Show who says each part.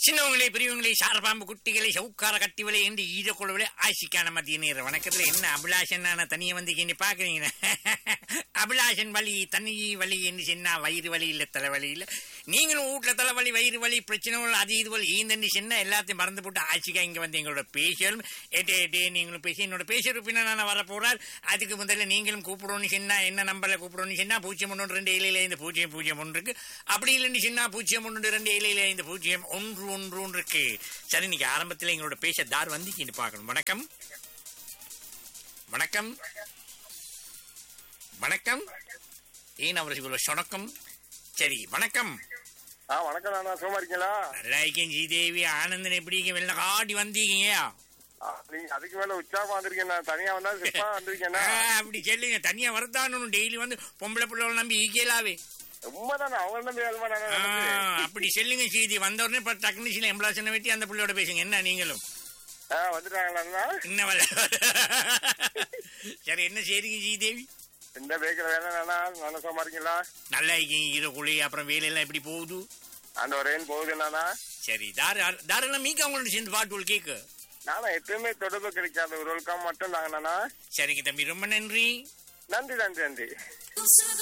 Speaker 1: சின்னவங்களே பெரியவங்களே சாரபாம்பு குட்டிகளை சவுக்கார கட்டிவளை என்று ஈரக்குழுவிலே ஆசிக்கான மத்திய நேர வணக்கத்துல என்ன அபிலாஷன் தனியை வந்து பாக்குறீங்க அபிலாஷன் வலி தனி வலி என்று சொன்னா வயிறு வலி இல்ல தலைவலி இல்ல நீங்களும் வீட்டுல தலைவலி வயிறு வலி பிரச்சனைகள் அது இது வலி ஈந்தண்டி சொன்னா எல்லாத்தையும் மறந்து போட்டு ஆசிக்கா இங்க வந்து எங்களோட பேசியலும் ஏட்டே ஏட்டே நீங்களும் பேசி என்னோட பேசுற பின்னா வர போறார் அதுக்கு முதல்ல நீங்களும் கூப்பிடணும்னு சொன்னா என்ன நம்பர்ல கூப்பிடணும்னு சொன்னா பூஜ்ஜியம் ஒன்று ரெண்டு ஏழையில ஐந்து பூஜ்ஜியம் பூஜ்ஜியம் ஒன்று இருக்கு அப்படி இல்லைன்னு சொன்னா பூஜ்ஜியம் ஒன்று ரெண்டு ஏழையில ஐந்து பூஜ்ஜியம் ஒன்று ஒன்று ஒன்று இருக்கு சரி நீங்க ஆரம்பத்துல எங்களோட பேச தார் வந்துக்கின்னு பார்க்கணும் வணக்கம் வணக்கம் வணக்கம் ஏன் அவருக்கு சொணக்கம் சரி வணக்கம்
Speaker 2: ஆ வணக்கம் அண்ணா சும்மா இருக்கீங்களா
Speaker 1: நல்லாயிருக்கேன் ஜீதேவி ஆனந்தன் எப்படி இருக்கீங்க? வெள்ள காடி வந்தீங்க
Speaker 2: ஆ, நீங்க அதுக்கு மேல உற்சாகமா வந்திருக்கேன் நான் தனியா வந்தா சிப்பா வந்திருக்கேன்னா
Speaker 1: ஆ, அப்படி சொல்லுங்க தனியா வரதானு டெய்லி வந்து பொம்பளை பிள்ளைகளை நம்பி ஈக்கலாவே
Speaker 2: உண்மைதானே அவங்க நம்பி வேலை
Speaker 1: ஆ, அப்படி சொல்லுங்க சீதி வந்த உடனே இப்ப டெக்னீஷியன் எம்பளாசனை வெட்டி அந்த பிள்ளையோட பேசுங்க என்ன நீங்களும்
Speaker 2: ஆ வந்துட்டாங்களா
Speaker 1: என்ன வேலை சரி என்ன செய்றீங்க ஜீதேவி
Speaker 2: இந்த பேக்கிற வேலை நானா நல்ல சும்மா இருக்கீங்களா
Speaker 1: நல்லா இருக்கீங்க ஈரக்குழி அப்புறம் வேலையெல்லாம் எப்படி போகுது
Speaker 2: அந்த ஒரேன்னு போகுது நானா
Speaker 1: சரி தார தாரெல்லாம் மீக்க அவங்களோட சேர்ந்து பாட்டு கேக்கு
Speaker 2: நானா எப்பயுமே தொடர்பு கிடைக்காத ஒரு ஒருக்கா மட்டும் நாங்க நானா
Speaker 1: சரிங்க தம்பி ரொம்ப நன்றி
Speaker 2: நன்றி நன்றி நன்றி
Speaker 3: Consider